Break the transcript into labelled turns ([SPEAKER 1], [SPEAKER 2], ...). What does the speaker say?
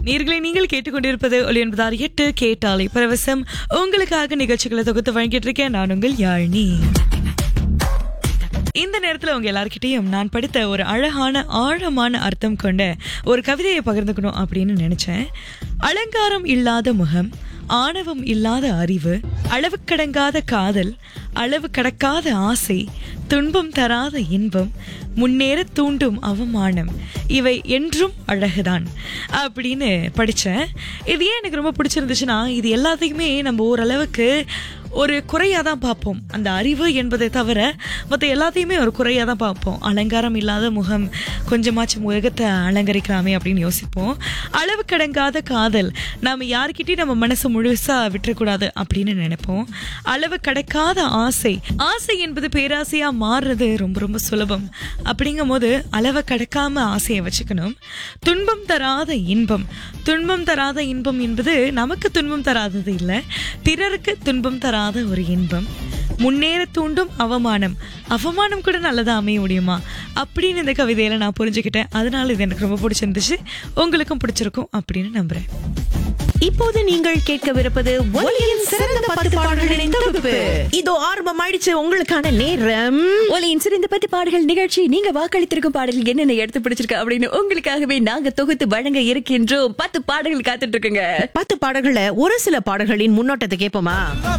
[SPEAKER 1] நேர்களை நீங்கள் கேட்டுக்கொண்டிருப்பது ஒளி என்பதார் எட்டு கேட்டாலை பரவசம் உங்களுக்காக நிகழ்ச்சிகளை தொகுத்து வழங்கிட்டு இருக்கேன் நான் உங்கள் யாழினி இந்த நேரத்துல உங்க எல்லார்கிட்டயும் நான் படித்த ஒரு அழகான ஆழமான அர்த்தம் கொண்ட ஒரு கவிதையை பகிர்ந்துக்கணும் அப்படின்னு நினைச்சேன் அலங்காரம் இல்லாத முகம் ஆணவம் இல்லாத அறிவு அளவு கடங்காத காதல் அளவு கடக்காத ஆசை துன்பம் தராத இன்பம் முன்னேற தூண்டும் அவமானம் இவை என்றும் அழகுதான் அப்படின்னு படித்தேன் இது ஏன் எனக்கு ரொம்ப பிடிச்சிருந்துச்சுன்னா இது எல்லாத்தையுமே நம்ம ஓரளவுக்கு ஒரு குறையாக தான் பார்ப்போம் அந்த அறிவு என்பதை தவிர மற்ற எல்லாத்தையுமே ஒரு குறையாக தான் பார்ப்போம் அலங்காரம் இல்லாத முகம் கொஞ்சமாச்சும் முகத்தை அலங்கரிக்கலாமே அப்படின்னு யோசிப்போம் அளவு கடங்காத காதல் நாம் யார்கிட்டயும் நம்ம மனசு முழுசாக விட்டுறக்கூடாது அப்படின்னு நினைப்போம் அளவு கடக்காத ஆசை ஆசை என்பது பேராசையாக மாறுறது ரொம்ப ரொம்ப சுலபம் அப்படிங்கும் போது அளவை கடக்காம ஆசையை வச்சுக்கணும் துன்பம் தராத இன்பம் துன்பம் தராத இன்பம் என்பது நமக்கு துன்பம் தராதது இல்லை பிறருக்கு துன்பம் தராத ஒரு இன்பம் முன்னேற தூண்டும் அவமானம் அவமானம் கூட நல்லதா அமைய முடியுமா அப்படின்னு இந்த கவிதையில நான் புரிஞ்சுக்கிட்டேன் அதனால இது எனக்கு ரொம்ப பிடிச்சிருந்துச்சு உங்களுக்கும் பிடிச்சிருக்கும் அப்படின்னு நம்புறேன்
[SPEAKER 2] இப்போது நீங்கள் கேட்கவிருப்பது ஒலியின் சிறந்த பத்து பாடல்களின் தொகுப்பு இதோ ஆரம்பமாயிடுச்சு உங்களுக்கான நேரம்
[SPEAKER 3] ஒலியின் சிறந்த பத்து பாடல்கள் நிகழ்ச்சி நீங்க வாக்களித்திருக்கும் பாடல்கள் என்னென்ன எடுத்து பிடிச்சிருக்கு அப்படின்னு உங்களுக்காகவே நாங்க தொகுத்து வழங்க இருக்கின்றோம் பத்து பாடல்கள் காத்துட்டு இருக்குங்க
[SPEAKER 2] பத்து பாடல்களை ஒரு சில பாடல்களின் முன்னோட்டத்தை கேட்போமா